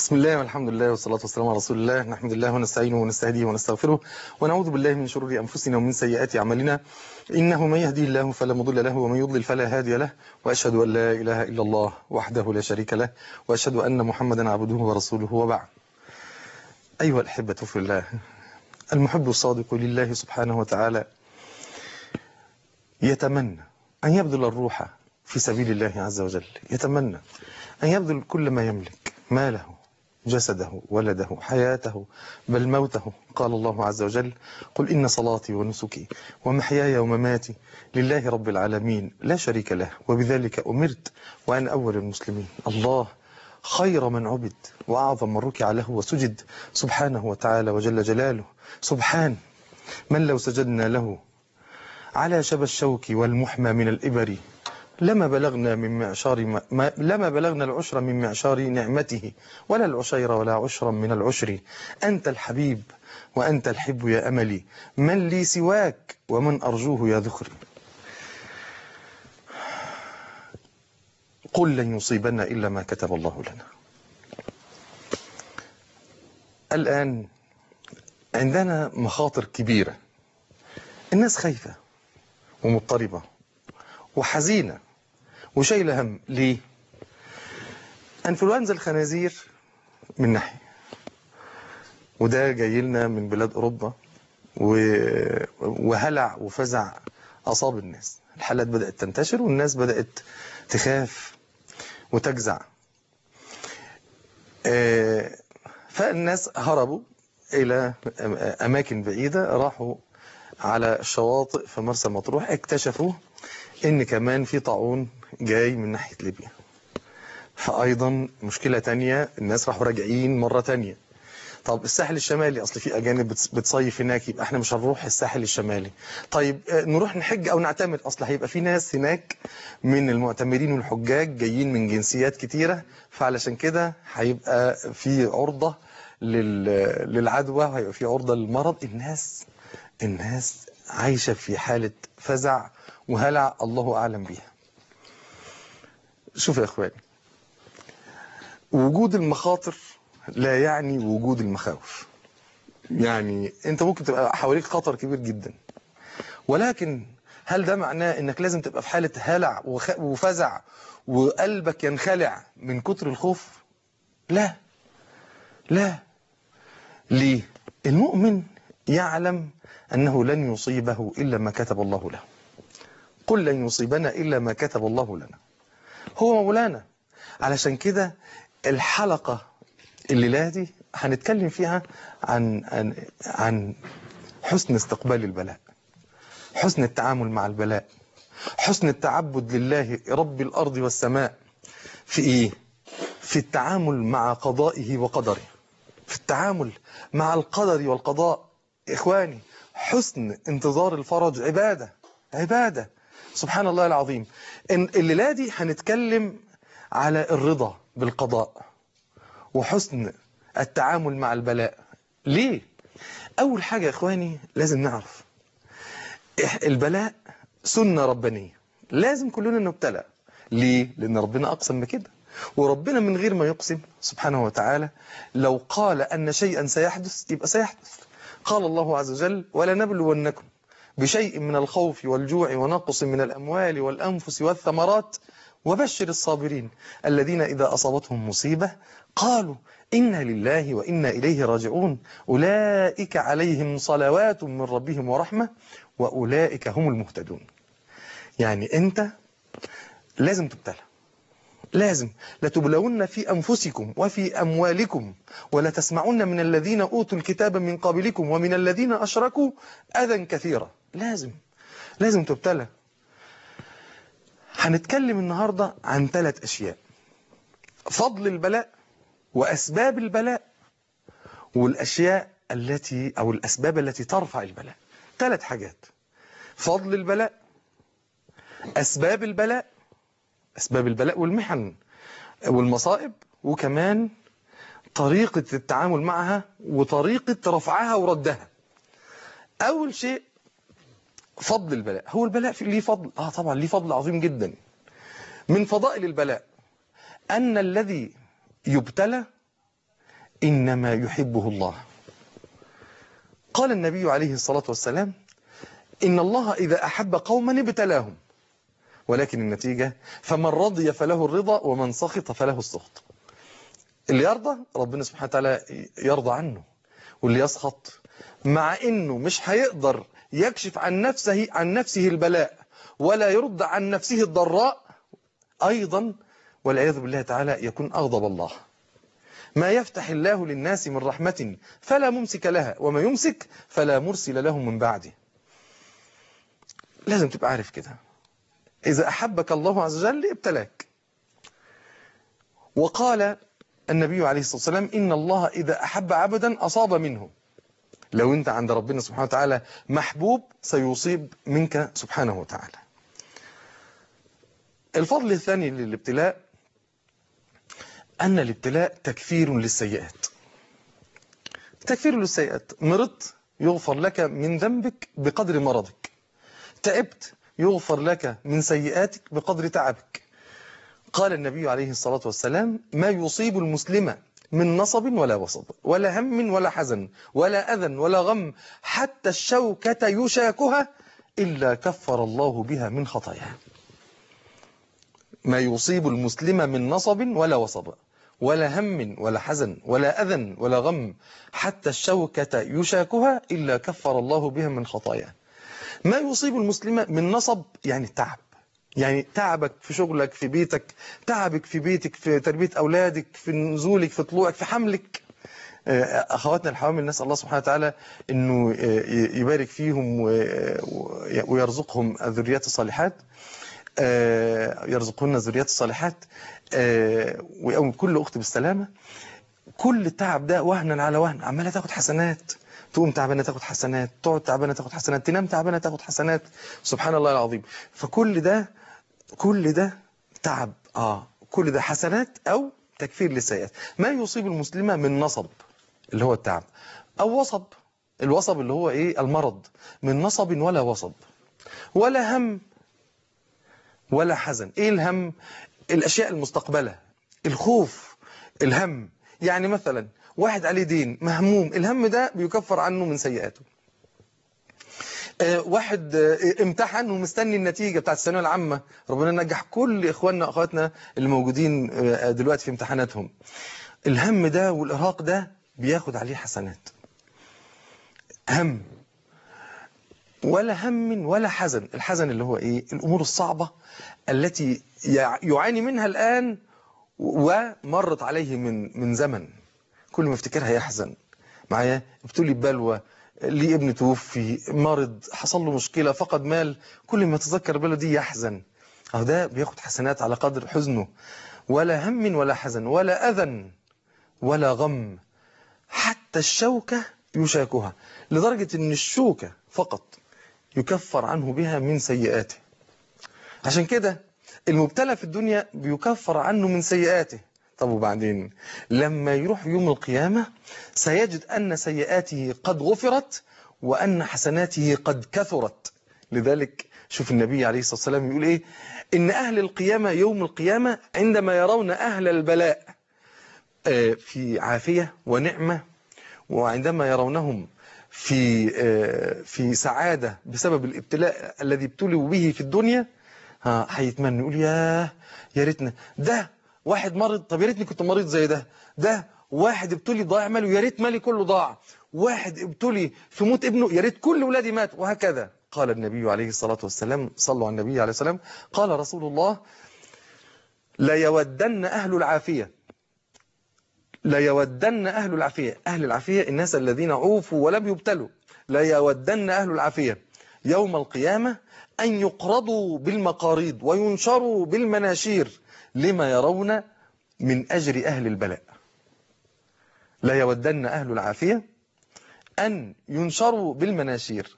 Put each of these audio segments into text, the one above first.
بسم الله والحمد لله والصلاة والسلام على رسول الله نحمد الله ونستعينه ونستهديه ونستغفره ونعوذ بالله من شرور أنفسنا ومن سيئات أعمالنا إنه من يهدي الله فلا مضل له ومن يضلل فلا هادي له وأشهد أن لا إله إلا الله وحده لا شريك له وأشهد أن محمدا عبده ورسوله وبعد أيها الأحبة في الله المحب الصادق لله سبحانه وتعالى يتمنى أن يبذل الروح في سبيل الله عز وجل يتمنى أن يبذل كل ما يملك ماله جسده ولده حياته بل موته قال الله عز وجل قل إن صلاتي ونسكي ومحياي ومماتي لله رب العالمين لا شريك له وبذلك أمرت وأنا أول المسلمين الله خير من عبد وأعظم من ركع له وسجد سبحانه وتعالى وجل جلاله سبحان من لو سجدنا له على شبى الشوك والمحمى من الإبر لما بلغنا من معشار ما ما لما بلغنا العشر من معشار نعمته ولا العشير ولا عشرا من العشر أنت الحبيب وأنت الحب يا أملي من لي سواك ومن أرجوه يا ذخري قل لن يصيبنا إلا ما كتب الله لنا الآن عندنا مخاطر كبيرة الناس خايفة ومضطربة وحزينة وشايلة هم ليه انفلونزا الخنازير من ناحية وده جاي لنا من بلاد أوروبا و... وهلع وفزع أصاب الناس الحالات بدأت تنتشر والناس بدأت تخاف وتجزع آه، فالناس هربوا إلى أماكن بعيدة راحوا على الشواطئ في مرسى مطروح اكتشفوا ان كمان في طاعون جاي من ناحية ليبيا فايضا مشكلة تانية الناس راحوا راجعين مرة تانية طب الساحل الشمالي اصل في اجانب بتص- بتصيف هناك يبقى احنا مش هنروح الساحل الشمالي طيب آه، نروح نحج او نعتمر اصل هيبقى في ناس هناك من المعتمرين والحجاج جايين من جنسيات كتيرة فعلشان كده هيبقى في عرضة لل- للعدوى وهيبقى في عرضة للمرض الناس الناس عايشة في حالة فزع وهلع الله أعلم بيها شوف يا إخواني وجود المخاطر لا يعني وجود المخاوف يعني انت ممكن تبقى حواليك خطر كبير جدا ولكن هل ده معناه انك لازم تبقى في حالة هلع وخ- وفزع وقلبك ينخلع من كتر الخوف لا لا ليه المؤمن يعلم أنه لن يصيبه إلا ما كتب الله له قل لن يصيبنا إلا ما كتب الله لنا هو مولانا علشان كده الحلقة الليلة دي هنتكلم فيها عن عن عن حسن استقبال البلاء حسن التعامل مع البلاء حسن التعبد لله رب الأرض والسماء في إيه؟ في التعامل مع قضائه وقدره في التعامل مع القدر والقضاء إخواني حسن انتظار الفرج عبادة عبادة سبحان الله العظيم إن الليلة دي هنتكلم على الرضا بالقضاء وحسن التعامل مع البلاء ليه؟ أول حاجة يا إخواني لازم نعرف إح- البلاء سنة ربانية لازم كلنا نبتلى ليه؟ لأن ربنا أقسم بكده وربنا من غير ما يقسم سبحانه وتعالى لو قال أن شيئا سيحدث يبقى سيحدث قال الله عز وجل ولنبلونكم بشيء من الخوف والجوع ونقص من الأموال والأنفس والثمرات وبشر الصابرين الذين إذا أصابتهم مصيبة قالوا إنا لله وإنا إليه راجعون أولئك عليهم صلوات من ربهم ورحمة وأولئك هم المهتدون يعني أنت لازم تبتلى لازم لتبلون في أنفسكم وفي أموالكم ولتسمعن من الذين أوتوا الكتاب من قبلكم ومن الذين أشركوا أذى كثيرا لازم لازم تبتلى هنتكلم النهاردة عن ثلاث أشياء فضل البلاء وأسباب البلاء والأشياء التي أو الأسباب التي ترفع البلاء ثلاث حاجات فضل البلاء أسباب البلاء أسباب البلاء والمحن والمصائب وكمان طريقة التعامل معها وطريقة رفعها وردها أول شيء فضل البلاء هو البلاء في ليه فضل آه طبعا ليه فضل عظيم جدا من فضائل البلاء أن الذي يبتلى إنما يحبه الله قال النبي عليه الصلاة والسلام إن الله إذا أحب قوما ابتلاهم ولكن النتيجة فمن رضي فله الرضا ومن سخط فله السخط اللي يرضى ربنا سبحانه وتعالى يرضى عنه واللي يسخط مع انه مش هيقدر يكشف عن نفسه عن نفسه البلاء ولا يرد عن نفسه الضراء ايضا والعياذ بالله تعالى يكون اغضب الله ما يفتح الله للناس من رحمة فلا ممسك لها وما يمسك فلا مرسل له من بعده لازم تبقى عارف كده إذا أحبك الله عز وجل ابتلاك وقال النبي عليه الصلاة والسلام إن الله إذا أحب عبدا أصاب منه لو أنت عند ربنا سبحانه وتعالى محبوب سيصيب منك سبحانه وتعالى الفضل الثاني للابتلاء أن الابتلاء تكفير للسيئات تكفير للسيئات مرضت يغفر لك من ذنبك بقدر مرضك تعبت يغفر لك من سيئاتك بقدر تعبك قال النبي عليه الصلاة والسلام ما يصيب المسلم من نصب ولا وصب ولا هم ولا حزن ولا أذى ولا غم حتى الشوكة يشاكها إلا كفر الله بها من خطاياه ما يصيب المسلم من نصب ولا وصب ولا هم ولا حزن ولا أذى ولا غم حتى الشوكة يشاكها إلا كفر الله بها من خطاياه ما يصيب المسلم من نصب يعني تعب يعني تعبك في شغلك في بيتك تعبك في بيتك في تربية أولادك في نزولك في طلوعك في حملك أخواتنا الحوامل نسأل الله سبحانه وتعالى أنه يبارك فيهم ويرزقهم الذريات الصالحات يرزقهن الذريات الصالحات ويقوم كل أخت بالسلامة كل التعب ده وهنا على وهن عمالة تاخد حسنات تقوم تعبانة تاخد حسنات تقعد تعبانة تاخد حسنات تنام تعبانة تاخد حسنات سبحان الله العظيم فكل ده كل ده تعب اه كل ده حسنات او تكفير للسيئات ما يصيب المسلمة من نصب اللي هو التعب او وصب الوصب اللي هو ايه المرض من نصب ولا وصب ولا هم ولا حزن ايه الهم الاشياء المستقبلة الخوف الهم يعني مثلا واحد عليه دين مهموم الهم ده بيكفر عنه من سيئاته واحد امتحن ومستني النتيجة بتاعت الثانويه العامة ربنا نجح كل إخواننا وأخواتنا اللي موجودين دلوقتي في امتحاناتهم الهم ده والإرهاق ده بياخد عليه حسنات هم ولا هم ولا حزن الحزن اللي هو إيه الأمور الصعبة التي يعاني منها الآن ومرت عليه من من زمن كل ما افتكرها يحزن معايا ابتلي ببلوى ليه ابن توفي مرض حصل له مشكلة فقد مال كل ما يتذكر البلوى دي يحزن أو ده بياخد حسنات على قدر حزنه ولا هم ولا حزن ولا أذى ولا غم حتى الشوكة يشاكها لدرجة ان الشوكة فقط يكفر عنه بها من سيئاته عشان كده المبتلى في الدنيا بيكفر عنه من سيئاته طب وبعدين لما يروح يوم القيامة سيجد أن سيئاته قد غفرت وأن حسناته قد كثرت لذلك شوف النبي عليه الصلاة والسلام يقول إيه إن أهل القيامة يوم القيامة عندما يرون أهل البلاء في عافية ونعمة وعندما يرونهم في في سعادة بسبب الابتلاء الذي ابتلوا به في الدنيا هيتمنى يقول ياه يا ريتنا ده واحد مرض طب يا ريتني كنت مريض زي ده ده واحد ابتلي ضاع ماله يا ريت مالي كله ضاع واحد ابتلي في موت ابنه يا ريت كل ولادي مات وهكذا قال النبي عليه الصلاة والسلام صلوا على النبي عليه السلام قال رسول الله لا يودن أهل العافية لا يودن أهل العافية أهل العافية الناس الذين عوفوا ولم يبتلوا لا يودن أهل العافية يوم القيامة أن يقرضوا بالمقاريض وينشروا بالمناشير لما يرون من أجر أهل البلاء لا يودن أهل العافية أن ينشروا بالمناشير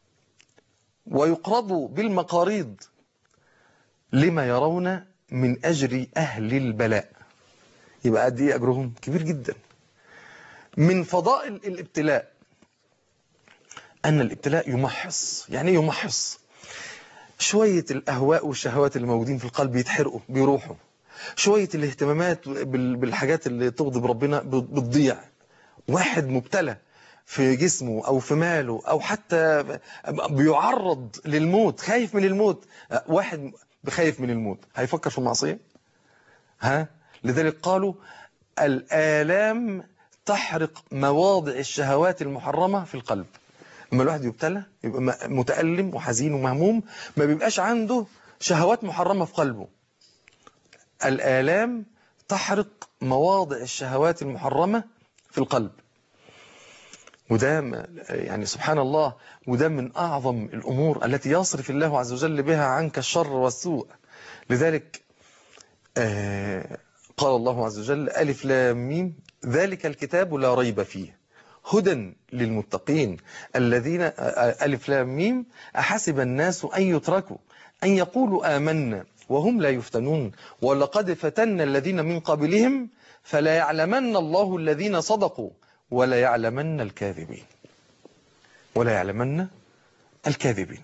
ويقرضوا بالمقاريض لما يرون من أجر أهل البلاء يبقى قد إيه أجرهم كبير جدا من فضائل الابتلاء أن الابتلاء يمحص يعني يمحص شوية الأهواء والشهوات اللي موجودين في القلب يتحرقوا بيروحوا شوية الاهتمامات بال- بالحاجات اللي تغضب ربنا بت- بتضيع واحد مبتلى في جسمه أو في ماله أو حتى بيعرض للموت خايف من الموت واحد خايف من الموت هيفكر في المعصية ها لذلك قالوا الآلام تحرق مواضع الشهوات المحرمة في القلب اما الواحد يبتلى يبقى م- متألم وحزين ومهموم ما بيبقاش عنده شهوات محرمة في قلبه الآلام تحرق مواضع الشهوات المحرمة في القلب وده م- يعني سبحان الله وده من أعظم الأمور التي يصرف الله عز وجل بها عنك الشر والسوء لذلك آه، قال الله عز وجل ألف لام ميم ذلك الكتاب لا ريب فيه هدى للمتقين الذين آه، آه، ألف لام ميم أحسب الناس أن يتركوا أن يقولوا آمنا وهم لا يفتنون ولقد فتنا الذين من قبلهم فلا يعلمن الله الذين صدقوا ولا يعلمن الكاذبين ولا يعلمن الكاذبين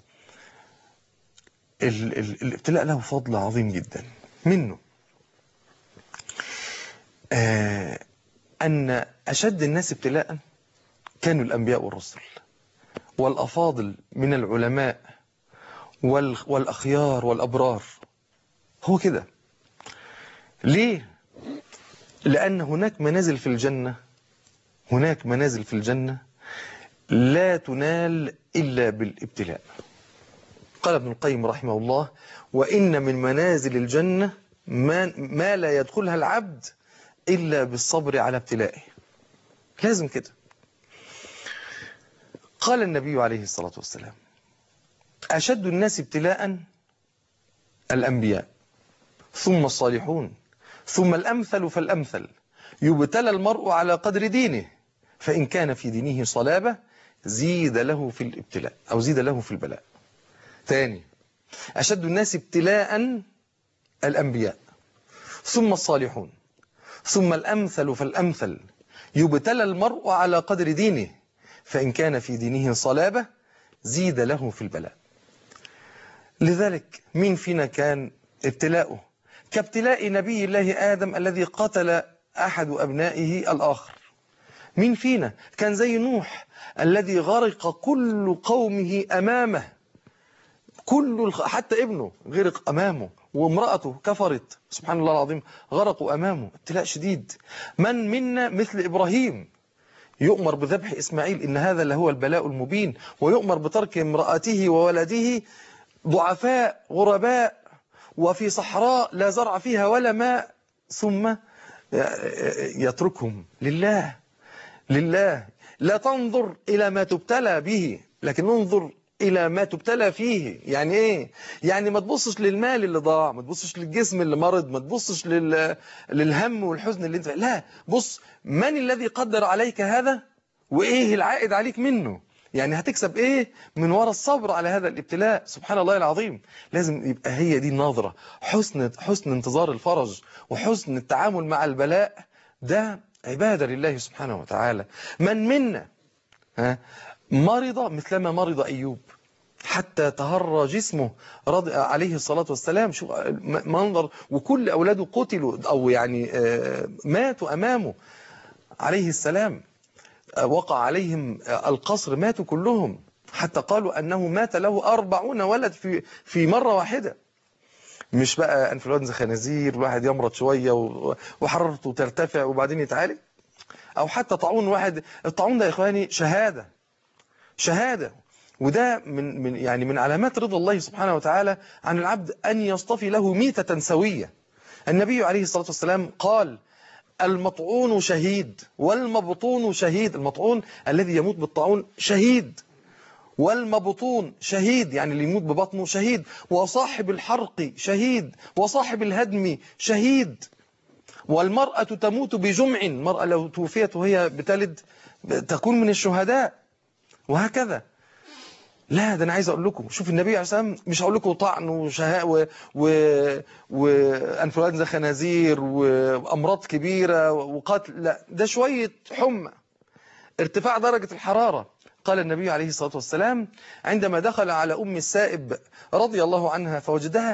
ال ال الابتلاء له فضل عظيم جدا منه آه أن أشد الناس ابتلاء كانوا الأنبياء والرسل والأفاضل من العلماء وال والأخيار والأبرار هو كده ليه؟ لأن هناك منازل في الجنة هناك منازل في الجنة لا تنال إلا بالابتلاء قال ابن القيم رحمه الله وإن من منازل الجنة ما, ما لا يدخلها العبد إلا بالصبر على ابتلائه لازم كده قال النبي عليه الصلاة والسلام أشد الناس ابتلاء الأنبياء ثم الصالحون ثم الأمثل فالأمثل يبتلى المرء على قدر دينه فإن كان في دينه صلابة زيد له في الابتلاء أو زيد له في البلاء ثاني أشد الناس ابتلاء الأنبياء ثم الصالحون ثم الأمثل فالأمثل يبتلى المرء على قدر دينه فإن كان في دينه صلابة زيد له في البلاء لذلك مين فينا كان ابتلاؤه كابتلاء نبي الله آدم الذي قتل أحد أبنائه الآخر مين فينا كان زي نوح الذي غرق كل قومه أمامه كل الخ... حتى ابنه غرق أمامه وامرأته كفرت سبحان الله العظيم غرقوا أمامه ابتلاء شديد من منا مثل إبراهيم يؤمر بذبح إسماعيل إن هذا لهو البلاء المبين ويؤمر بترك امرأته وولده ضعفاء غرباء وفي صحراء لا زرع فيها ولا ماء ثم يتركهم لله لله لا تنظر إلى ما تبتلى به لكن انظر إلى ما تبتلى فيه يعني إيه؟ يعني ما تبصش للمال اللي ضاع ما تبصش للجسم اللي مرض ما تبصش لل... للهم والحزن اللي انت لا بص من الذي قدر عليك هذا وإيه العائد عليك منه يعني هتكسب إيه من وراء الصبر على هذا الابتلاء سبحان الله العظيم لازم يبقى هي دي النظرة حسن حسن انتظار الفرج وحسن التعامل مع البلاء ده عبادة لله سبحانه وتعالى من منا ها مرض مثلما مرض أيوب حتى تهرى جسمه رضي عليه الصلاة والسلام شو منظر وكل أولاده قتلوا أو يعني ماتوا أمامه عليه السلام وقع عليهم القصر ماتوا كلهم حتى قالوا أنه مات له أربعون ولد في في مرة واحدة مش بقى انفلونزا خنازير الواحد يمرض شوية وحرارته ترتفع وبعدين يتعالج أو حتى طاعون واحد الطاعون ده يا إخواني شهادة شهادة وده من من يعني من علامات رضا الله سبحانه وتعالى عن العبد أن يصطفي له ميتة سوية النبي عليه الصلاة والسلام قال المطعون شهيد والمبطون شهيد المطعون الذي يموت بالطاعون شهيد والمبطون شهيد يعني اللي يموت ببطنه شهيد وصاحب الحرق شهيد وصاحب الهدم شهيد والمرأة تموت بجمع المرأة لو توفيت وهي بتلد تكون من الشهداء وهكذا لا ده انا عايز اقول لكم شوف النبي عليه الصلاه والسلام مش هقول لكم طعن وشهاء و... و... وانفلونزا خنازير وامراض كبيره وقتل لا ده شويه حمى ارتفاع درجه الحراره قال النبي عليه الصلاه والسلام عندما دخل على ام السائب رضي الله عنها فوجدها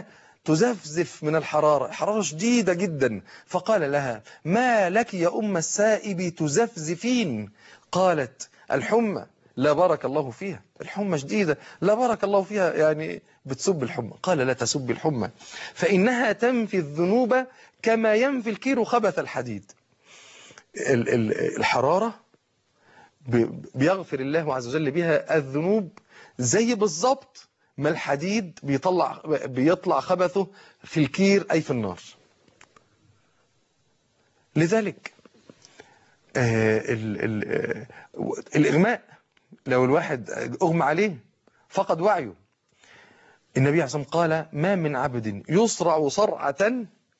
تزفزف من الحرارة حرارة شديدة جدا فقال لها ما لك يا أم السائب تزفزفين قالت الحمى لا بارك الله فيها الحمى شديدة لا بارك الله فيها يعني بتسب الحمى قال لا تسب الحمى فإنها تنفي الذنوب كما ينفي الكير خبث الحديد ال- ال- الحرارة ب- بيغفر الله عز وجل بها الذنوب زي بالظبط ما الحديد بيطلع بيطلع خبثه في الكير أي في النار لذلك آه، ال- ال- آه، الإغماء لو الواحد أغمى عليه فقد وعيه النبي عليه الصلاة والسلام قال ما من عبد يصرع صرعة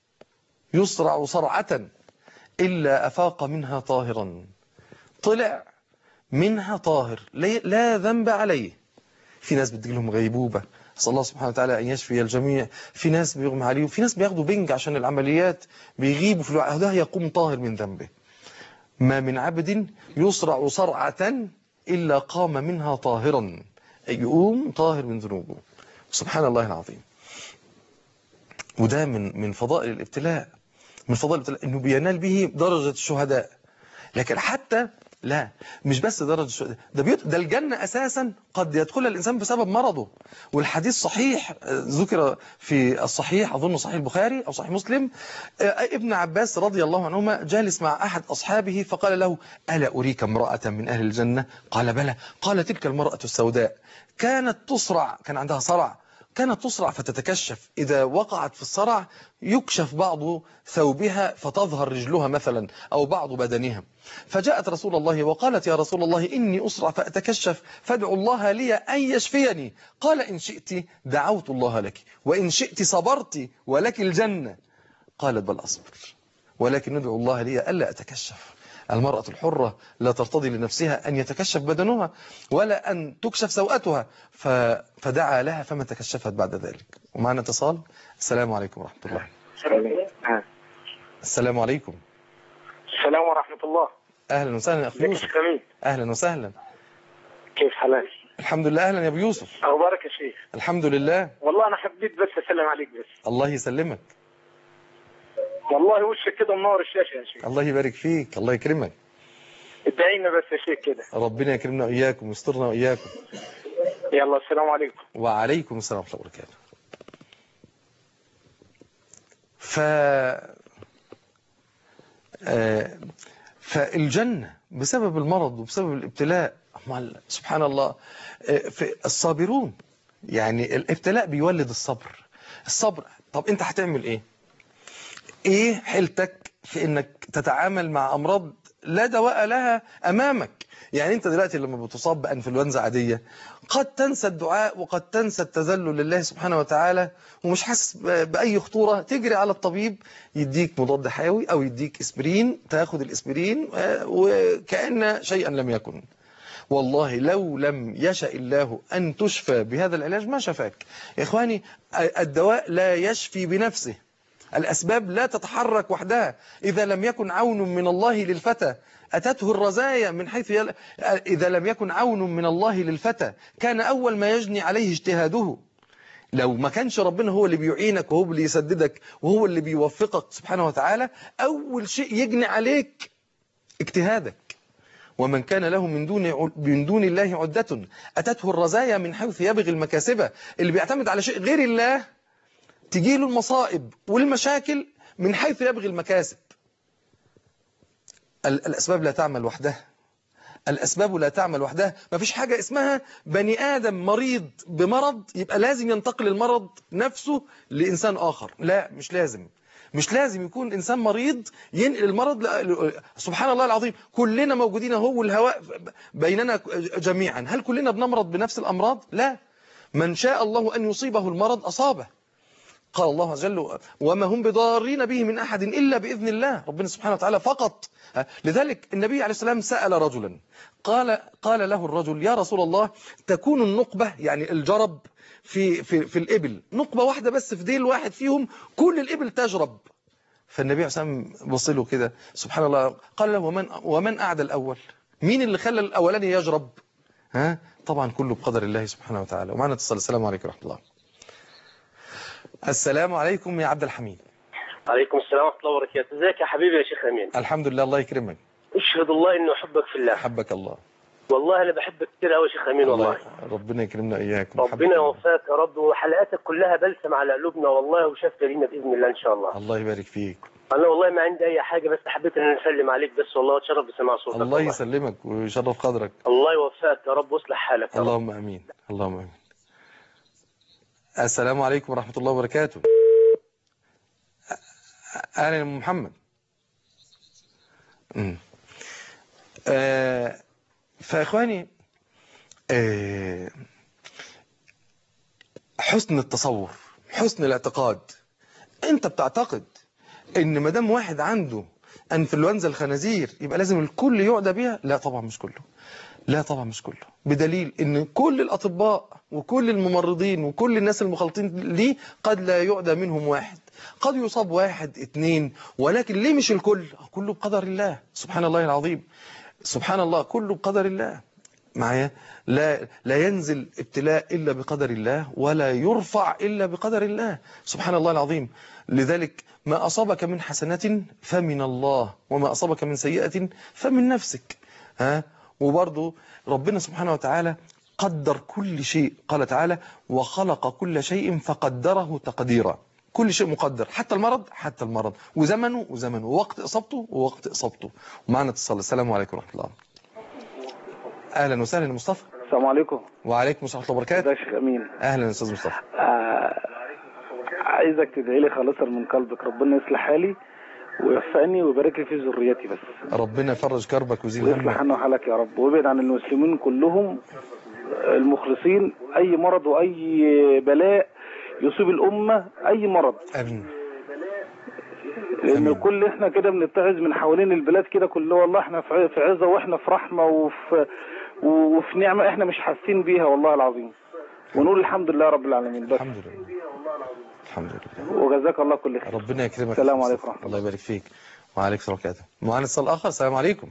يصرع صرعة إلا أفاق منها طاهرا طلع منها طاهر لا لا ذنب عليه في ناس بتجيلهم غيبوبة صلى الله سبحانه وتعالى أن يشفي الجميع في ناس بيغمى عليه وفي ناس بياخدوا بنج عشان العمليات بيغيبوا في الوقت ده يقوم طاهر من ذنبه ما من عبد يصرع صرعة إلا قام منها طاهرا أي يقوم طاهر من ذنوبه سبحان الله العظيم وده من من فضائل الابتلاء من فضائل الابتلاء انه بينال به درجة الشهداء لكن حتى لا مش بس درجة الشهداء ده بيت ده الجنة أساسا قد يدخلها الإنسان بسبب مرضه والحديث صحيح آه، ذكر في الصحيح أظن صحيح البخاري أو صحيح مسلم آه، ابن عباس رضي الله عنهما جالس مع أحد أصحابه فقال له ألا أريك امرأة من أهل الجنة قال بلى قال تلك المرأة السوداء كانت تصرع كان عندها صرع كانت تصرع فتتكشف إذا وقعت في الصرع يكشف بعض ثوبها فتظهر رجلها مثلا أو بعض بدنها فجاءت رسول الله وقالت يا رسول الله إني أسرع فأتكشف فادعوا الله لي أن يشفيني قال إن شئت دعوت الله لك وإن شئت صبرت ولك الجنة قالت بل أصبر ولكن ندعو الله لي ألا أتكشف المرأة الحرة لا ترتضي لنفسها أن يتكشف بدنها ولا أن تكشف سوءتها ف... فدعا لها فما تكشفت بعد ذلك ومعنا اتصال السلام عليكم ورحمة الله آه. السلام عليكم السلام ورحمة الله أهلا وسهلا يا أخي ازيك يا يوسف شيخ أمين أهلا وسهلا كيف حالك الحمد لله أهلا يا أبو يوسف أخبارك يا شيخ الحمد لله والله أنا حبيت بس أسلم عليك بس الله يسلمك والله وشك كده منور الشاشة يا شيخ الله يبارك فيك الله يكرمك ادعينا بس يا شيخ كده ربنا يكرمنا وإياكم ويسترنا وإياكم يلا السلام عليكم وعليكم السلام ورحمة الله وبركاته ف آه، فالجنة بسبب المرض وبسبب الابتلاء أمال سبحان الله آه، في الصابرون يعني الابتلاء بيولد الصبر الصبر طب انت هتعمل ايه ايه حيلتك في انك تتعامل مع امراض لا دواء لها امامك يعني انت دلوقتي لما بتصاب بانفلونزا عاديه قد تنسى الدعاء وقد تنسى التذلل لله سبحانه وتعالى ومش حاسس ب- باي خطوره تجري على الطبيب يديك مضاد حيوي او يديك اسبرين تاخد الاسبرين آه، وكأن شيئا لم يكن والله لو لم يشأ الله أن تشفى بهذا العلاج ما شفاك يا إخواني الدواء لا يشفي بنفسه الأسباب لا تتحرك وحدها إذا لم يكن عون من الله للفتى أتته الرزايا من حيث يل... إذا لم يكن عون من الله للفتى كان أول ما يجني عليه اجتهاده لو ما كانش ربنا هو اللي بيعينك وهو اللي يسددك وهو اللي بيوفقك سبحانه وتعالى أول شيء يجني عليك اجتهادك ومن كان له من دون من دون الله عدة أتته الرزايا من حيث يبغي المكاسب اللي بيعتمد على شيء غير الله تجيله المصائب والمشاكل من حيث يبغي المكاسب ال- الأسباب لا تعمل وحدها الأسباب لا تعمل وحدها ما فيش حاجة اسمها بني آدم مريض بمرض يبقى لازم ينتقل المرض نفسه لإنسان آخر لا مش لازم مش لازم يكون إنسان مريض ينقل المرض ل... سبحان الله العظيم كلنا موجودين هو والهواء بيننا جميعا هل كلنا بنمرض بنفس الأمراض لا من شاء الله أن يصيبه المرض أصابه قال الله عز وجل وما هم بضارين به من أحد إلا بإذن الله ربنا سبحانه وتعالى فقط لذلك النبي عليه السلام سأل رجلا قال قال له الرجل يا رسول الله تكون النقبة يعني الجرب في في في الإبل نقبة واحدة بس في ديل واحد فيهم كل الإبل تجرب فالنبي عليه السلام بص له كده سبحان الله قال له ومن ومن أعدى الأول مين اللي خلى الأولاني يجرب ها طبعا كله بقدر الله سبحانه وتعالى ومعنا اتصال السلام عليكم ورحمة الله السلام عليكم يا عبد الحميد عليكم السلام ورحمة الله وبركاته ازيك يا حبيبي يا شيخ أمين الحمد لله الله يكرمك اشهد الله إنه أحبك في الله حبك الله والله أنا بحبك كتير أوي يا شيخ أمين والله ربنا يكرمنا إياك ومحبك ربنا الله. يوفقك يا رب وحلقاتك كلها بلسم على قلوبنا والله وشفت لينا بإذن الله إن شاء الله الله يبارك فيك أنا والله ما عندي أي حاجة بس حبيت إن أنا أسلم عليك بس والله وأتشرف بسماع صوتك الله والله. يسلمك ويشرف قدرك الله يوفقك يا رب واصلح حالك يا رب اللهم امين اللهم امين السلام عليكم ورحمه الله وبركاته أ- اهلا يا أم محمد أمم. آه، فاخواني آه، حسن التصور حسن الاعتقاد انت بتعتقد ان ما دام واحد عنده انفلونزا الخنازير يبقى لازم الكل يعدى بيها لا طبعا مش كله لا طبعا مش كله بدليل ان كل الاطباء وكل الممرضين وكل الناس المخلطين ليه قد لا يعدى منهم واحد قد يصاب واحد اتنين ولكن ليه مش الكل كله بقدر الله سبحان الله العظيم سبحان الله كله بقدر الله معايا لا لا ينزل ابتلاء الا بقدر الله ولا يرفع الا بقدر الله سبحان الله العظيم لذلك ما اصابك من حسنه فمن الله وما اصابك من سيئه فمن نفسك ها وبرضه ربنا سبحانه وتعالى قدر كل شيء قال تعالى وخلق كل شيء فقدره تقديرا كل شيء مقدر حتى المرض حتى المرض وزمنه وزمنه ووقت اصابته ووقت اصابته ومعنا اتصال السلام عليكم ورحمه الله اهلا وسهلا يا مصطفى السلام عليكم وعليكم السلام ورحمه الله وبركاته ازيك يا شيخ امين اهلا يا استاذ مصطفى آه عايزك تدعي لي خالصا من قلبك ربنا يصلح حالي ويوفقني ويبارك لي في ذريتي بس ربنا يفرج كربك ويزيل ويصلح همك عنا وحالك يا رب ويبعد عن المسلمين كلهم المخلصين اي مرض واي بلاء يصيب الامه اي مرض امين لان آمين. كل احنا كده بنتعظ من حوالين البلاد كده كله والله احنا في ع- في عزه واحنا في رحمه وفي وفي نعمه احنا مش حاسين بيها والله العظيم ونقول الحمد لله رب العالمين بس الحمد لله الحمد لله وجزاك الله كل خير ربنا يكرمك السلام يا أستاذ عليكم مصطفى. الله يبارك فيك وعليكم السلام ورحمه الله معانا اتصال اخر السلام عليكم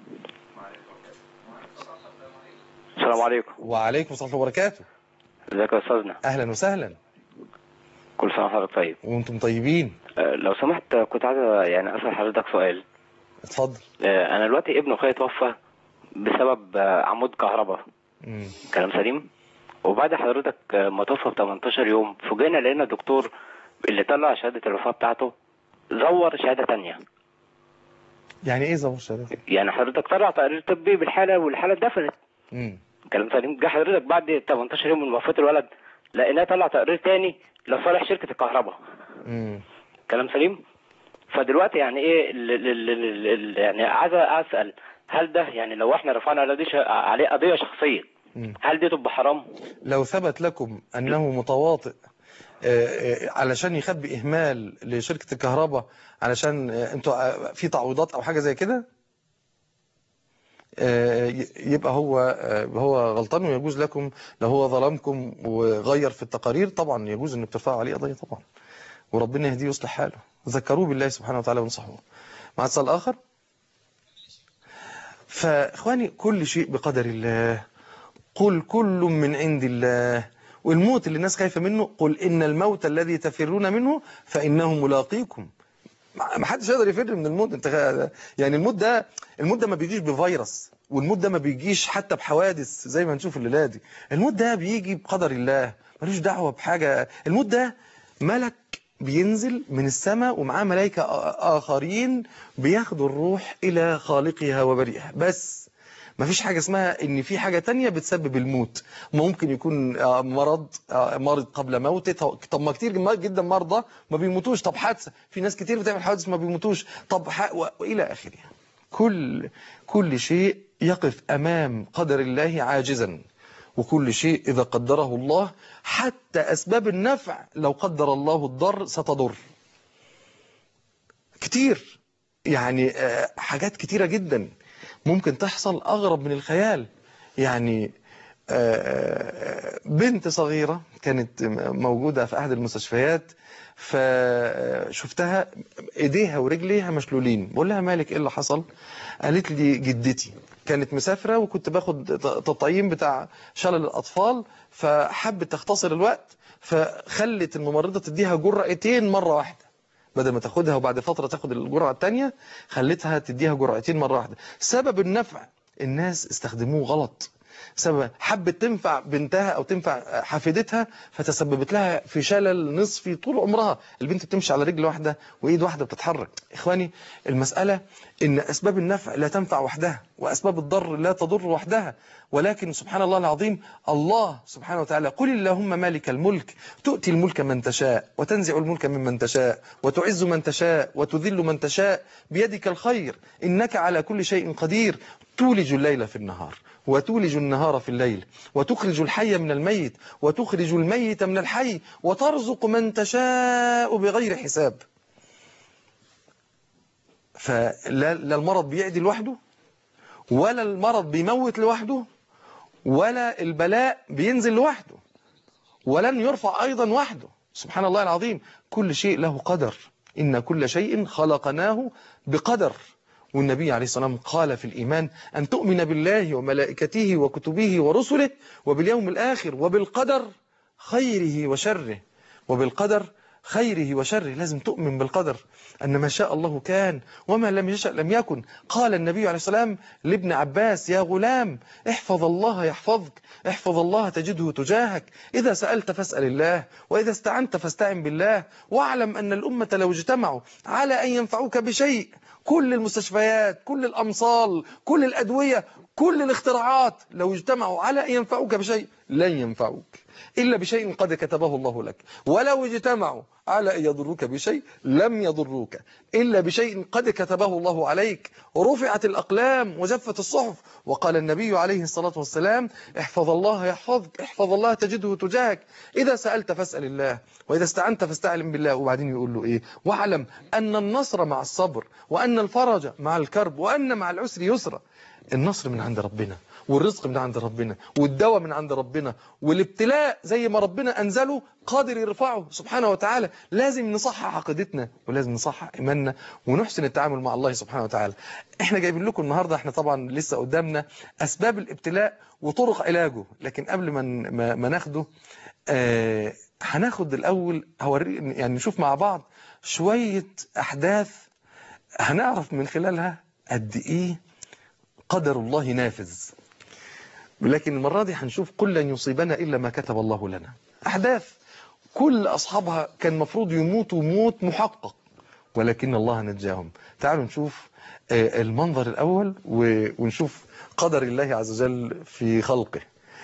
السلام عليكم وعليكم السلام ورحمه الله وبركاته ازيك يا استاذنا اهلا وسهلا كل سنه وحضرتك طيب وانتم طيبين أه، لو سمحت كنت عايز يعني اسال حضرتك سؤال اتفضل أه، انا دلوقتي ابن اخويا توفى بسبب أه، عمود كهرباء مم. كلام سليم وبعد حضرتك أه، ما توفى ب 18 يوم فوجئنا لقينا الدكتور اللي طلع شهاده الوفاه بتاعته زور شهاده تانية يعني ايه زور شهاده يعني حضرتك طلع تقرير طبي بالحاله والحاله اتدفنت مم. كلام سليم جه حضرتك بعد 18 يوم من وفاه الولد لقيناه طلع تقرير تاني لصالح شركه الكهرباء مم. كلام سليم فدلوقتي يعني ايه ال ال ال ال ال يعني عايز اسال هل ده يعني لو احنا رفعنا على دي ش- عليه قضيه شخصيه مم. هل دي تبقى حرام؟ لو ثبت لكم انه متواطئ آه، آه، علشان يخبي اهمال لشركه الكهرباء علشان آه، انتوا آه، في تعويضات او حاجه زي كده آه، ي- يبقى هو آه، هو غلطان ويجوز لكم لو هو ظلمكم وغير في التقارير طبعا يجوز انك ترفعوا عليه قضيه طبعا وربنا يهديه ويصلح حاله ذكروه بالله سبحانه وتعالى وانصحوه مع اتصال اخر فاخواني كل شيء بقدر الله قل كل من عند الله والموت اللي الناس خايفه منه قل ان الموت الذي تفرون منه فانه ملاقيكم ما حدش يقدر يفر من الموت انت غ- يعني الموت ده الموت ده ما بيجيش بفيروس والموت ده ما بيجيش حتى بحوادث زي ما هنشوف الليله دي الموت ده بيجي بقدر الله ملوش دعوه بحاجه الموت ده ملك بينزل من السماء ومعاه ملائكه آ- اخرين بياخدوا الروح الى خالقها وبريئها بس ما فيش حاجة اسمها ان في حاجة تانية بتسبب الموت ممكن يكون آه، مرض آه، مرض قبل موته طب طب ما كتير جم- جدا مرضى ما بيموتوش طب حادثة في ناس كتير بتعمل حوادث ما بيموتوش طب ح... و... والى اخره كل كل شيء يقف امام قدر الله عاجزا وكل شيء اذا قدره الله حتى اسباب النفع لو قدر الله الضر ستضر كتير يعني آه، حاجات كتيرة جدا ممكن تحصل أغرب من الخيال يعني آه، بنت صغيرة كانت موجودة في أحد المستشفيات فشفتها ايديها ورجليها مشلولين بقول لها مالك ايه اللي حصل قالت لي جدتي كانت مسافرة وكنت باخد تطعيم بتاع شلل الأطفال فحبت تختصر الوقت فخلت الممرضة تديها جرعتين مرة واحدة بدل ما تاخدها وبعد فترة تاخد الجرعة التانية خلتها تديها جرعتين مرة واحدة سبب النفع الناس استخدموه غلط سبب حبت تنفع بنتها او تنفع حفيدتها فتسببت لها في شلل نصفي طول عمرها البنت بتمشي على رجل واحده وايد واحده بتتحرك اخواني المساله ان اسباب النفع لا تنفع وحدها واسباب الضر لا تضر وحدها ولكن سبحان الله العظيم الله سبحانه وتعالى قل اللهم مالك الملك تؤتي الملك من تشاء وتنزع الملك ممن تشاء وتعز من تشاء وتذل من تشاء بيدك الخير انك على كل شيء قدير تولج الليل في النهار وتولج النهار في الليل وتخرج الحي من الميت وتخرج الميت من الحي وترزق من تشاء بغير حساب فلا لا المرض بيعدي لوحده ولا المرض بيموت لوحده ولا البلاء بينزل لوحده ولن يرفع أيضا وحده سبحان الله العظيم كل شيء له قدر إن كل شيء خلقناه بقدر والنبي عليه الصلاة والسلام قال في الإيمان أن تؤمن بالله وملائكته وكتبه ورسله وباليوم الآخر وبالقدر خيره وشره وبالقدر خيره وشره لازم تؤمن بالقدر أن ما شاء الله كان وما لم يشأ لم يكن قال النبي عليه السلام لابن عباس يا غلام احفظ الله يحفظك احفظ الله تجده تجاهك إذا سألت فاسأل الله وإذا استعنت فاستعن بالله واعلم أن الأمة لو اجتمعوا على أن ينفعوك بشيء كل المستشفيات كل الأمصال كل الأدوية كل الاختراعات لو اجتمعوا على أن ينفعوك بشيء لن ينفعوك إلا بشيء قد كتبه الله لك ولو اجتمعوا على أن يضروك بشيء لم يضروك إلا بشيء قد كتبه الله عليك رفعت الأقلام وجفت الصحف وقال النبي عليه الصلاة والسلام احفظ الله يحفظك احفظ الله تجده تجاهك إذا سألت فاسأل الله وإذا استعنت فاستعلم بالله وبعدين يقول له إيه واعلم أن النصر مع الصبر وأن الفرج مع الكرب وأن مع العسر يسرا النصر من عند ربنا والرزق من عند ربنا والدواء من عند ربنا والابتلاء زي ما ربنا أنزله قادر يرفعه سبحانه وتعالى لازم نصحح عقيدتنا ولازم نصحح إيماننا ونحسن التعامل مع الله سبحانه وتعالى احنا جايبين لكم النهاردة احنا طبعا لسه قدامنا أسباب الابتلاء وطرق علاجه لكن قبل ما ما, ما ناخده آه هناخد الأول هوري يعني نشوف مع بعض شوية أحداث هنعرف من خلالها قد إيه قدر الله نافذ لكن المرة دي هنشوف قل لن يصيبنا إلا ما كتب الله لنا أحداث كل أصحابها كان مفروض يموتوا موت محقق ولكن الله نجاهم تعالوا نشوف المنظر الأول ونشوف قدر الله عز وجل في خلقه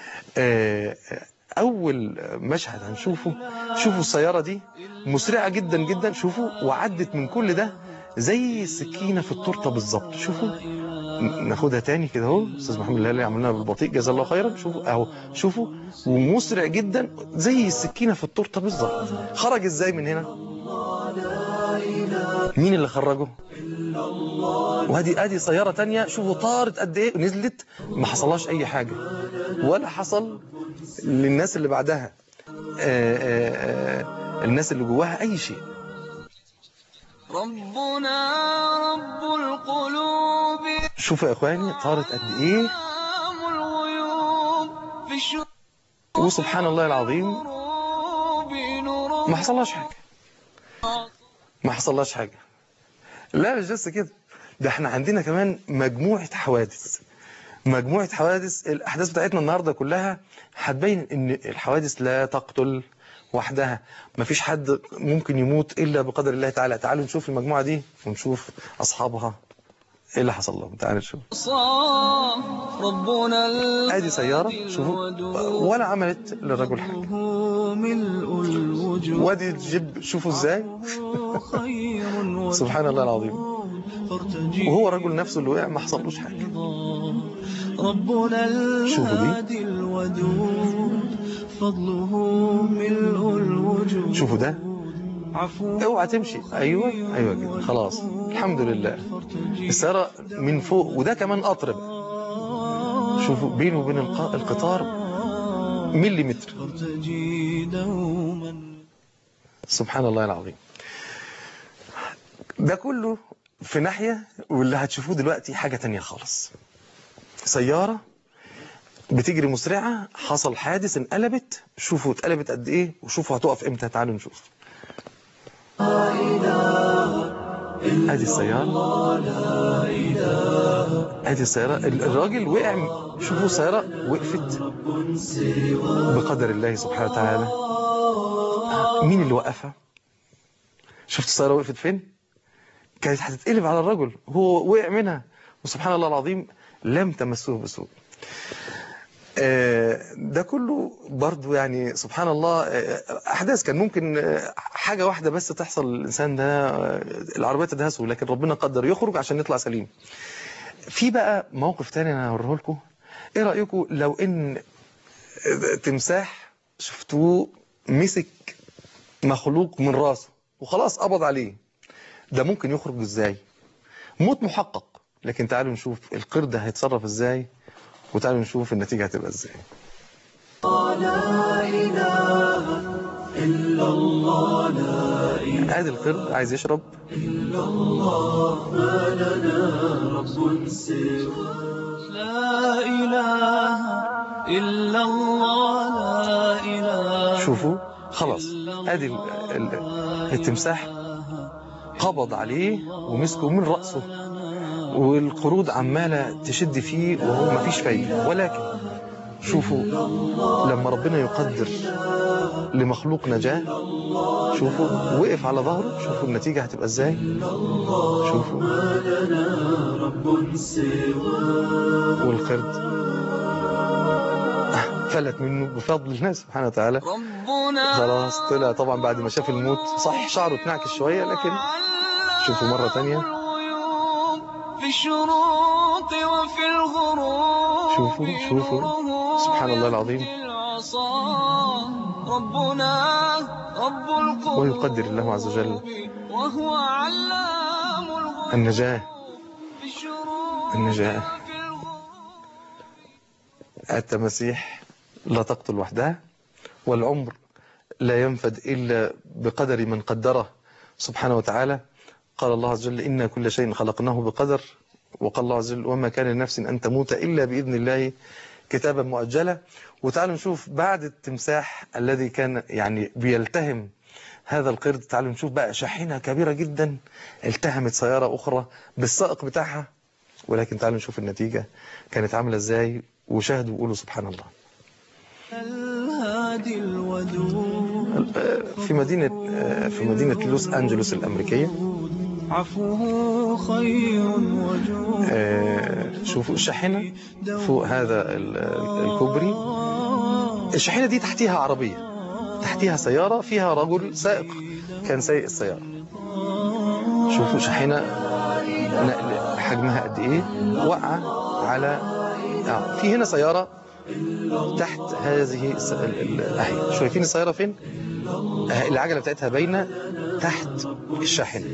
أول مشهد هنشوفه شوفوا السيارة دي مسرعة جدا جدا شوفوا وعدت من كل ده زي السكينة في التورته بالظبط شوفوا ناخدها تاني كده اهو استاذ محمد الهلالي عملناها بالبطيء جزاه الله خيرا شوفوا اهو شوفوا ومسرع جدا زي السكينه في التورته بالظبط خرج ازاي من هنا مين اللي خرجه وادي ادي سياره تانية شوفوا طارت قد ايه نزلت ما حصلهاش اي حاجه ولا حصل للناس اللي بعدها آآ آآ الناس اللي جواها اي شيء ربنا رب القلوب شوفوا يا اخواني طارت قد ايه أعلام الغيوب في الشروق وسبحان الله العظيم نور ما حصلهاش حاجه ما حصلهاش حاجه لا مش بس كده ده احنا عندنا كمان مجموعه حوادث مجموعه حوادث الاحداث بتاعتنا النهارده كلها هتبين ان الحوادث لا تقتل وحدها مفيش حد ممكن يموت الا بقدر الله تعالى تعالوا نشوف المجموعه دي ونشوف اصحابها ايه اللي حصل لهم تعالوا نشوف صاف ربنا ادي سياره شوفوا ولا عملت للرجل حاجه الوجوه ملء الوجود وادي الجيب شوفوا ازاي خير سبحان الله العظيم فارتجي وهو الرجل نفسه اللي وقع ما حصلوش حاجه ربنا شوفوا دي. الهادي الودود فضله ملء الوجود شوفوا ده عفو اوعى تمشي ايوه ايوه كده خلاص الحمد لله السياره من فوق وده كمان قطر بقى. شوفوا بينه وبين الق- القطار مليمتر فارتجي دوما سبحان الله العظيم ده كله في ناحية واللي هتشوفوه دلوقتي حاجة تانية خالص سيارة بتجري مسرعة حصل حادث انقلبت شوفوا اتقلبت قد ايه وشوفوا هتقف امتى تعالوا نشوف ادي السيارة ادي السيارة ال- الراجل وقع شوفوا السيارة وقفت بقدر الله سبحانه وتعالى مين اللي وقفها شفت السيارة وقفت فين كانت هتتقلب على الرجل هو وقع منها وسبحان الله العظيم لم تمسه بسوء آه، ده كله برضو يعني سبحان الله آه، احداث كان ممكن آه، حاجه واحده بس تحصل للانسان ده آه، العربيه تدهسه لكن ربنا قدر يخرج عشان يطلع سليم في بقى موقف تاني انا هوريه لكم ايه رايكم لو ان آه، تمساح شفتوه مسك مخلوق من راسه وخلاص قبض عليه ده ممكن يخرج ازاي موت محقق لكن تعالوا نشوف القرد هيتصرف ازاي وتعالوا نشوف النتيجة هتبقى ازاي ادي القرد عايز يشرب لا إله إلا الله لا إله شوفوا خلاص ادي ال- ال- التمساح قبض عليه ومسكه من رأسه والقرود عمالة تشد فيه وهو ما فيش فايدة ولكن شوفوا لما ربنا يقدر لمخلوق نجاة شوفوا وقف على ظهره شوفوا النتيجة هتبقى ازاي شوفوا والقرد فلت منه بفضل الله سبحانه وتعالى ربنا خلاص طلع طبعا بعد ما شاف الموت صح شعره اتنعكش شوية لكن شوفوا مرة تانية الغيوب في الشروق وفي الغروب شوفوا شوفوا سبحان الله العظيم العصا ربنا رب القلوب ويقدر الله عز وجل وهو علام الغيوب النجاة في الشروق النجاة وفي الغروب التماسيح لا تقتل وحدها والعمر لا ينفد إلا بقدر من قدره سبحانه وتعالى قال الله عز وجل إنا كل شيء خلقناه بقدر وقال الله عز وجل وما كان لنفس أن تموت إلا بإذن الله كتابا مؤجلا وتعالوا نشوف بعد التمساح الذي كان يعني بيلتهم هذا القرد تعالوا نشوف بقى شاحنة كبيرة جدا التهمت سيارة أخرى بالسائق بتاعها ولكن تعالوا نشوف النتيجة كانت عاملة ازاي وشاهدوا وقولوا سبحان الله الهادي الودود في مدينة في مدينة لوس أنجلوس الأمريكية عفوه خير وجود آه، شوفوا الشاحنة فوق هذا ال- الكوبري الشاحنة دي تحتيها عربية تحتيها سيارة فيها رجل سائق كان سايق السيارة شوفوا شاحنة نقل حجمها قد ايه وقع على آه في هنا سيارة تحت هذه الس- ال- ال- اهي شايفين السيارة فين آه، العجلة بتاعتها باينة تحت الشاحنة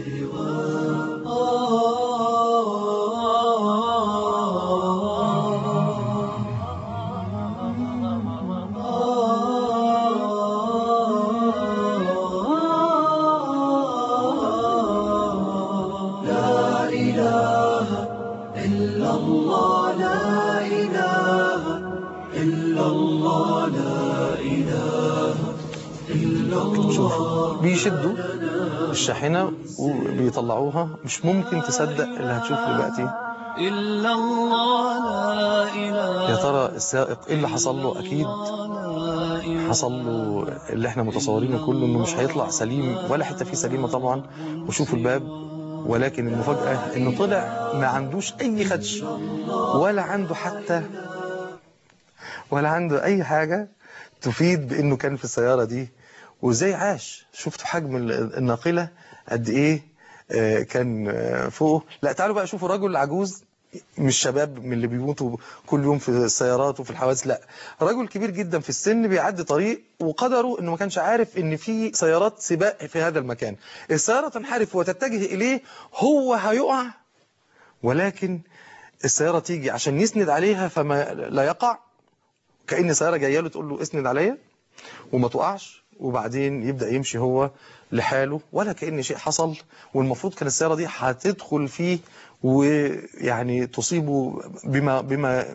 شوفوا بيشدوا الشاحنة وبيطلعوها مش ممكن تصدق اللي هتشوفه دلوقتي إلا الله لا إله يا ترى السائق ايه اللي حصل له اكيد لا إله حصل له اللي احنا متصورينه كله انه مش هيطلع سليم ولا حته فيه سليمه طبعا وشوفوا الباب ولكن المفاجاه انه طلع ما عندوش اي خدش ولا عنده حتى ولا عنده اي حاجه تفيد بانه كان في السياره دي وازاي عاش شفتوا حجم ال- الناقله قد ايه آه، كان آه، فوقه لا تعالوا بقى شوفوا رجل عجوز مش شباب من اللي بيموتوا كل يوم في السيارات وفي الحوادث لا رجل كبير جدا في السن بيعدي طريق وقدره انه ما كانش عارف ان في سيارات سباق في هذا المكان السيارة تنحرف وتتجه اليه هو هيقع ولكن السيارة تيجي عشان يسند عليها فما لا يقع كأن سيارة جاية له تقول له اسند عليا وما تقعش وبعدين يبدأ يمشي هو لحاله ولا كأن شيء حصل والمفروض كان السيارة دي هتدخل فيه ويعني تصيبه بما بما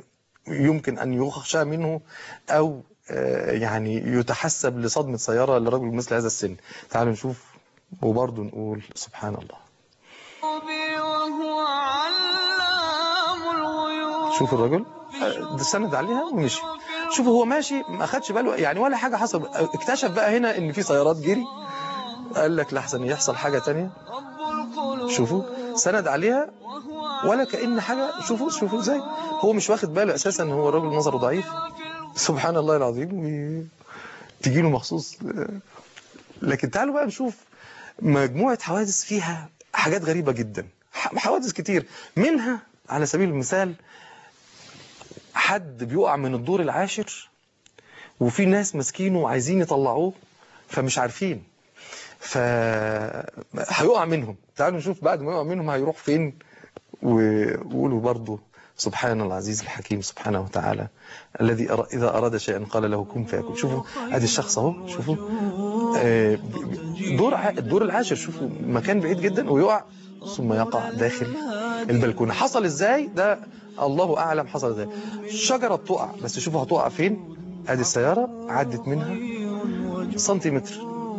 يمكن أن يخشى منه أو آه، يعني يتحسب لصدمة سيارة لرجل مثل هذا السن تعالوا نشوف وبرضه نقول سبحان الله وهو علام الغيوب شوف الرجل آه، ده سند عليها ومشي شوف هو ماشي ما خدش باله يعني ولا حاجة حصل اكتشف بقى هنا ان في سيارات جري قال لك لحسن يحصل حاجة تانية رب القلوب شوفوا سند عليها وهو ولا كأن حاجة شوفوا شوفوا ازاي هو مش واخد باله اساسا ان هو راجل نظره ضعيف سبحان الله العظيم تجي له مخصوص لكن تعالوا بقى نشوف مجموعة حوادث فيها حاجات غريبة جدا ح- حوادث كتير منها على سبيل المثال حد بيقع من الدور العاشر وفي ناس ماسكينه وعايزين يطلعوه فمش عارفين ف هيقع منهم تعالوا نشوف بعد ما يقع منهم هيروح فين وقولوا برضه سبحان العزيز الحكيم سبحانه وتعالى الذي أر- إذا أراد شيئا قال له كن فيكون شوفوا ادي الشخص اهو شوفوا آه، ب- ب- دور ع- الدور العاشر شوفوا مكان بعيد جدا ويقع ثم يقع داخل البلكونه حصل ازاي ده الله اعلم حصل ازاي شجره بتقع بس شوفوا هتقع فين ادي السياره عدت منها سنتيمتر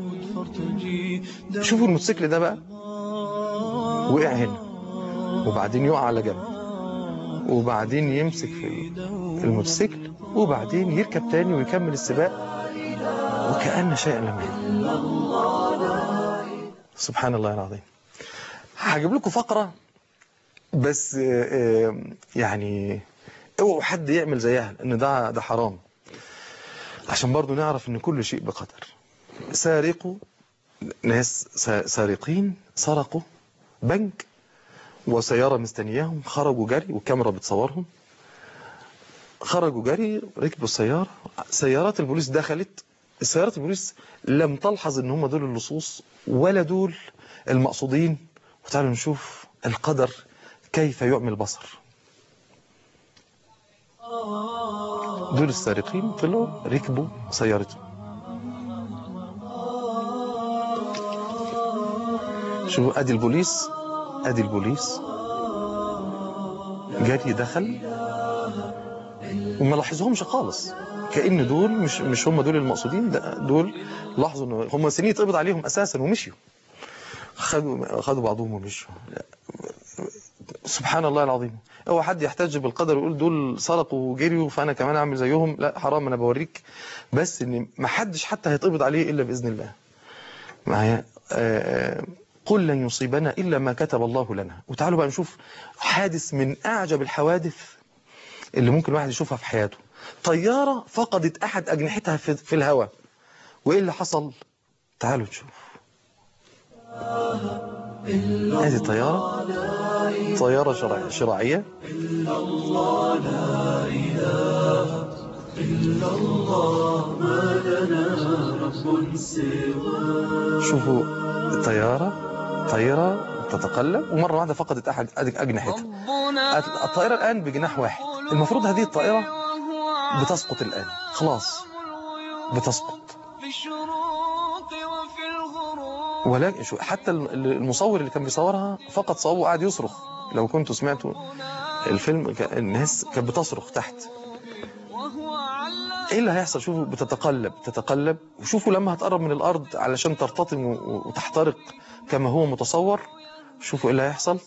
شوفوا الموتوسيكل ده بقى وقع هنا وبعدين يقع على جنب وبعدين يمسك في الموتوسيكل وبعدين يركب تاني ويكمل السباق وكأن شيئا لم يكن سبحان الله العظيم هجيب لكم فقرة بس آه، آه، يعني اوعوا حد يعمل زيها لان ده ده حرام عشان برضو نعرف ان كل شيء بقدر سارقوا ناس سا- سارقين سرقوا بنك وسيارة مستنياهم خرجوا جري والكاميرا بتصورهم خرجوا جري ركبوا السيارة سيارات البوليس دخلت سيارات البوليس لم تلحظ ان هم دول اللصوص ولا دول المقصودين وتعالوا نشوف القدر كيف يعمي البصر دول السارقين طلعوا ركبوا سيارتهم شوفوا ادي البوليس ادي البوليس جري دخل وما لاحظهمش خالص كأن دول مش مش هم دول المقصودين ده دول لاحظوا ان هم سنين اتقبض عليهم اساسا ومشيوا خدوا خدوا بعضهم ومشوا سبحان الله العظيم هو حد يحتج بالقدر ويقول دول سرقوا وجريوا فانا كمان اعمل زيهم لا حرام انا بوريك بس ان ما حدش حتى هيتقبض عليه الا باذن الله معايا آه، قل لن يصيبنا الا ما كتب الله لنا وتعالوا بقى نشوف حادث من اعجب الحوادث اللي ممكن الواحد يشوفها في حياته طيارة فقدت أحد أجنحتها في, في الهواء وإيه اللي حصل تعالوا نشوف هذه طيارة طيارة شرع- شراعية شوفوا الطيارة طيارة تتقلب ومرة واحدة فقدت أحد أجنحتها ربنا الطائرة الآن بجناح واحد المفروض هذه الطائرة وهو بتسقط الآن خلاص الغيوب بتسقط في الشروق وفي الغروب ولكن شو حتى ال- المصور اللي كان بيصورها فقط صوره وقعد يصرخ لو كنتوا سمعتوا الفيلم ك- الناس كانت بتصرخ تحت وهو علام ايه اللي هيحصل شوفوا بتتقلب تتقلب وشوفوا لما هتقرب من الارض علشان ترتطم و- وتحترق كما هو متصور شوفوا ايه اللي هيحصل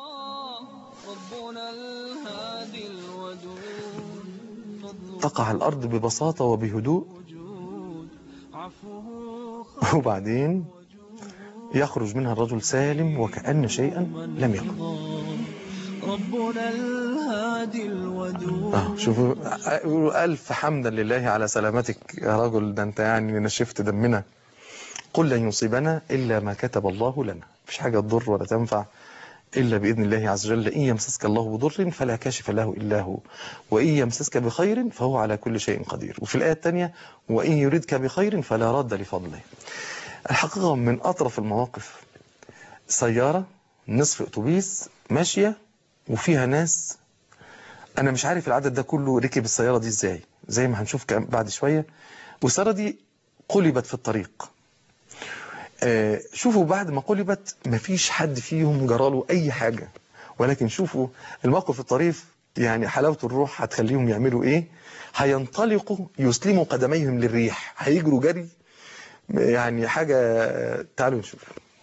ربنا الهادي الودود فضل تقع على الارض ببساطة وبهدوء وجود عفوه وبعدين يخرج منها الرجل سالم وكأن شيئا لم يكن ربنا الهادي الودود اه شوفوا يقولوا ألف حمدا لله على سلامتك يا رجل ده أنت يعني نشفت دمنا قل لن يصيبنا إلا ما كتب الله لنا مفيش حاجة تضر ولا تنفع إلا بإذن الله عز وجل إن يمسسك الله بضر فلا كاشف له إلا هو وإن يمسسك بخير فهو على كل شيء قدير وفي الآية الثانية وإن يردك بخير فلا راد لفضله الحقيقة من أطرف المواقف سيارة نصف أتوبيس ماشية وفيها ناس انا مش عارف العدد ده كله ركب السياره دي ازاي زي ما هنشوف كم- بعد شويه والسياره دي قلبت في الطريق آه، شوفوا بعد ما قلبت مفيش حد فيهم جراله اي حاجه ولكن شوفوا الموقف الطريف يعني حلاوة الروح هتخليهم يعملوا ايه هينطلقوا يسلموا قدميهم للريح هيجروا جري يعني حاجة تعالوا نشوف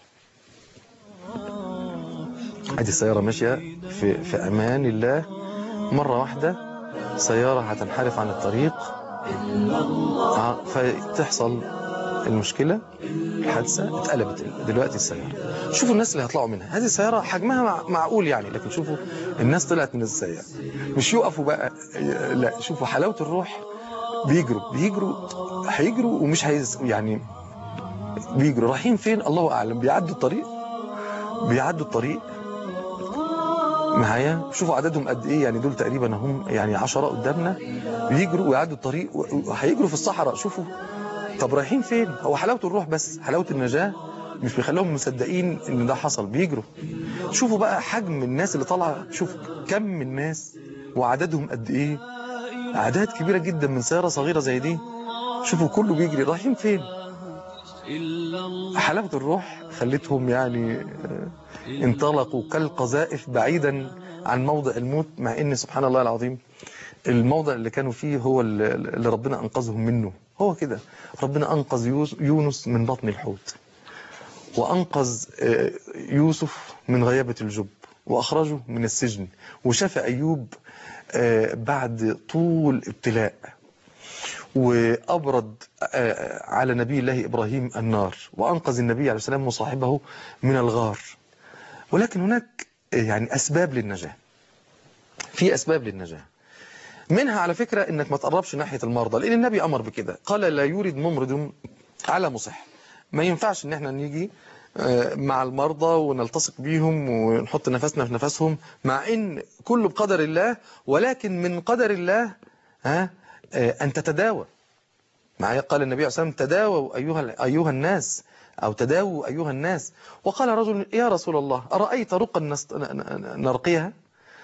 ادي السيارة ماشية في, في امان الله مرة واحدة سيارة هتنحرف عن الطريق ع- فتحصل المشكلة الحادثة اتقلبت دلوقتي السيارة شوفوا الناس اللي هيطلعوا منها هذه السيارة حجمها مع- معقول يعني لكن شوفوا الناس طلعت من السيارة مش يقفوا بقى لا شوفوا حلاوة الروح بيجروا بيجروا هيجروا ومش هيز يعني بيجروا رايحين فين الله اعلم بيعدوا الطريق بيعدوا الطريق معايا شوفوا عددهم قد ايه يعني دول تقريبا هم يعني عشرة قدامنا بيجروا ويعدوا الطريق وهيجروا في الصحراء شوفوا طب رايحين فين هو حلاوة الروح بس حلاوة النجاة مش بيخليهم مصدقين ان ده حصل بيجروا شوفوا بقى حجم الناس اللي طالعه شوف كم من الناس وعددهم قد ايه اعداد كبيره جدا من سياره صغيره زي دي شوفوا كله بيجري رايحين فين إلا الله حلاوه الروح خلتهم يعني آه، انطلقوا كالقذائف بعيدا عن موضع الموت مع ان سبحان الله العظيم الموضع اللي كانوا فيه هو اللي اللي ربنا انقذهم منه هو كده ربنا انقذ يوس- يونس من بطن الحوت وأنقذ آه، يوسف من غيابة الجب وأخرجه من السجن وشفى أيوب آه، بعد طول ابتلاء وأبرد آه، على نبي الله إبراهيم النار وأنقذ النبي عليه السلام وصاحبه من الغار ولكن هناك آه، يعني أسباب للنجاة في أسباب للنجاة منها على فكرة انك ما تقربش ناحية المرضى لان النبي امر بكده قال لا يورد ممرض على مصح ما ينفعش ان احنا نيجي آه، مع المرضى ونلتصق بيهم ونحط نفسنا في نفسهم مع ان كله بقدر الله ولكن من قدر الله ها آه، ان تتداوى معايا قال النبي عليه الصلاه والسلام تداووا ايها ايها الناس او تداووا ايها الناس وقال رجل يا رسول الله ارايت رقا نست- ن- ن- نرقيها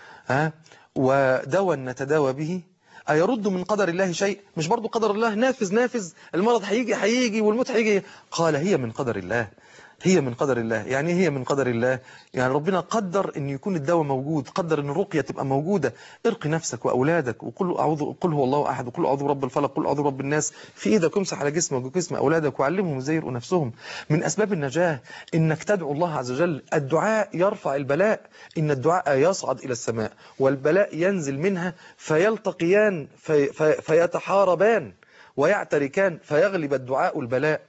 ها ودواء نتداوى به أيرد من قدر الله شيء مش برضو قدر الله نافذ نافذ المرض هيجي هيجي والموت هيجي قال هي من قدر الله هي من قدر الله يعني هي من قدر الله يعني ربنا قدر ان يكون الدواء موجود قدر ان الرقية تبقى موجودة ارقي نفسك واولادك وقل اعوذ قل هو الله احد وقل اعوذ برب الفلق قل اعوذ برب الناس في ايدك امسح على جسمك وجسم اولادك وعلمهم ازاي يرقوا نفسهم من اسباب النجاة انك تدعو الله عز وجل الدعاء يرفع البلاء ان الدعاء يصعد الى السماء والبلاء ينزل منها فيلتقيان في في فيتحاربان ويعتركان فيغلب الدعاء البلاء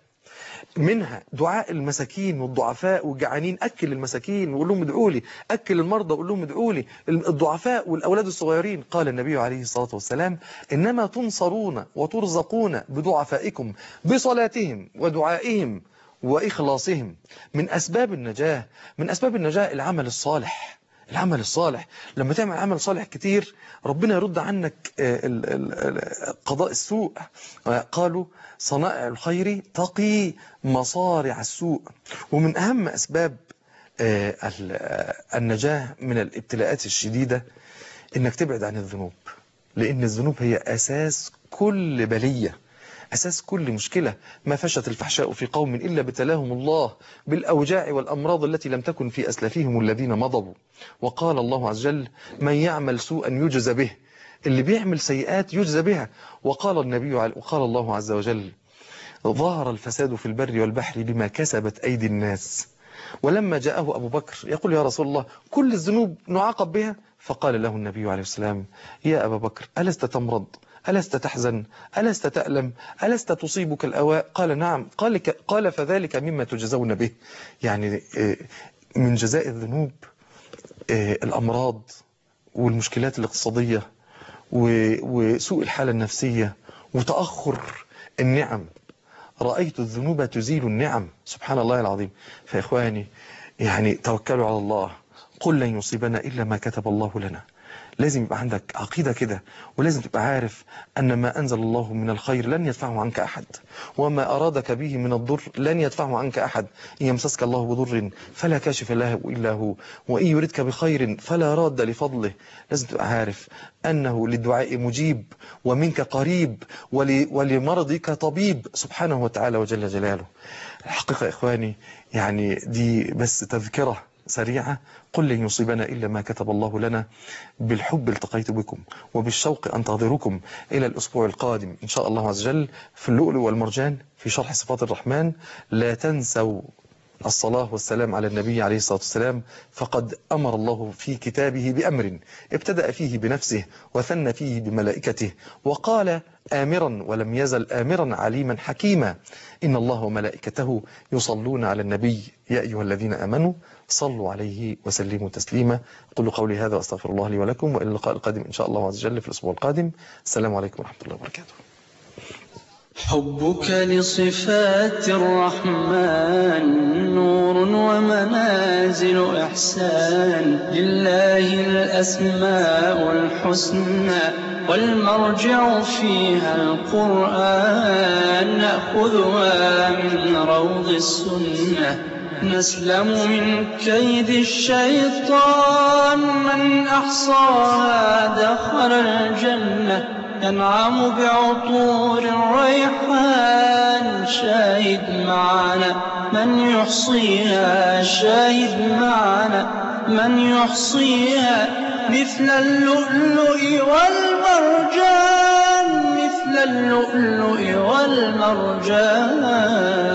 منها دعاء المساكين والضعفاء والجعانين أكل المساكين وقول لهم ادعوا لي أكل المرضى وقول لهم ادعوا لي الضعفاء والأولاد الصغيرين قال النبي عليه الصلاة والسلام إنما تنصرون وترزقون بضعفائكم بصلاتهم ودعائهم وإخلاصهم من أسباب النجاة من أسباب النجاة العمل الصالح العمل الصالح لما تعمل عمل صالح كتير ربنا يرد عنك آه، ال- ال- ال- قضاء السوء آه، قالوا صنائع الخير تقي مصارع السوء ومن أهم أسباب آه، ال- آه، النجاة من الابتلاءات الشديدة إنك تبعد عن الذنوب لأن الذنوب هي أساس كل بلية أساس كل مشكلة ما فشت الفحشاء في قوم إلا ابتلاهم الله بالأوجاع والأمراض التي لم تكن في أسلافهم الذين مضوا وقال الله عز وجل من يعمل سوءا يجزى به اللي بيعمل سيئات يجزى بها وقال النبي عل- وقال الله عز وجل ظهر الفساد في البر والبحر بما كسبت أيدي الناس ولما جاءه أبو بكر يقول يا رسول الله كل الذنوب نعاقب بها فقال له النبي عليه السلام يا أبا بكر ألست تمرض ألست تحزن ألست تألم ألست تصيبك الأواء قال نعم قال, ك- قال فذلك مما تجزون به يعني آه، من جزاء الذنوب آه، الأمراض والمشكلات الاقتصادية و- وسوء الحالة النفسية وتأخر النعم رأيت الذنوب تزيل النعم سبحان الله العظيم فإخواني يعني توكلوا على الله قل لن يصيبنا إلا ما كتب الله لنا لازم يبقى عندك عقيدة كده ولازم تبقى عارف أن ما أنزل الله من الخير لن يدفعه عنك أحد وما أرادك به من الضر لن يدفعه عنك أحد إن يمسسك الله بضر فلا كاشف له إلا هو وإن يردك بخير فلا راد لفضله لازم تبقى عارف أنه للدعاء مجيب ومنك قريب ول- ولمرضك طبيب سبحانه وتعالى وجل جلاله الحقيقة يا إخواني يعني دي بس تذكرة سريعة قل لن يصيبنا إلا ما كتب الله لنا بالحب التقيت بكم وبالشوق أنتظركم إلى الأسبوع القادم إن شاء الله عز وجل في اللؤلؤ والمرجان في شرح صفات الرحمن لا تنسوا الصلاة والسلام على النبي عليه الصلاة والسلام فقد أمر الله في كتابه بأمر ابتدأ فيه بنفسه وثنى فيه بملائكته وقال آمرا ولم يزل آمرا عليما حكيما إن الله وملائكته يصلون على النبي يا أيها الذين آمنوا صلوا عليه وسلموا تسليما قل قولي هذا وأستغفر الله لي ولكم وإلى اللقاء القادم إن شاء الله عز وجل في الأسبوع القادم السلام عليكم ورحمة الله وبركاته حبك لصفات الرحمن نور ومنازل إحسان لله الأسماء الحسنى والمرجع فيها القرآن نأخذها من روض السنة نسلم من كيد الشيطان من أحصاها دخل الجنة ينعم بعطور الريحان شاهد معنا من يحصيها شاهد معنا من يحصيها مثل اللؤلؤ والمرجان مثل اللؤلؤ والمرجان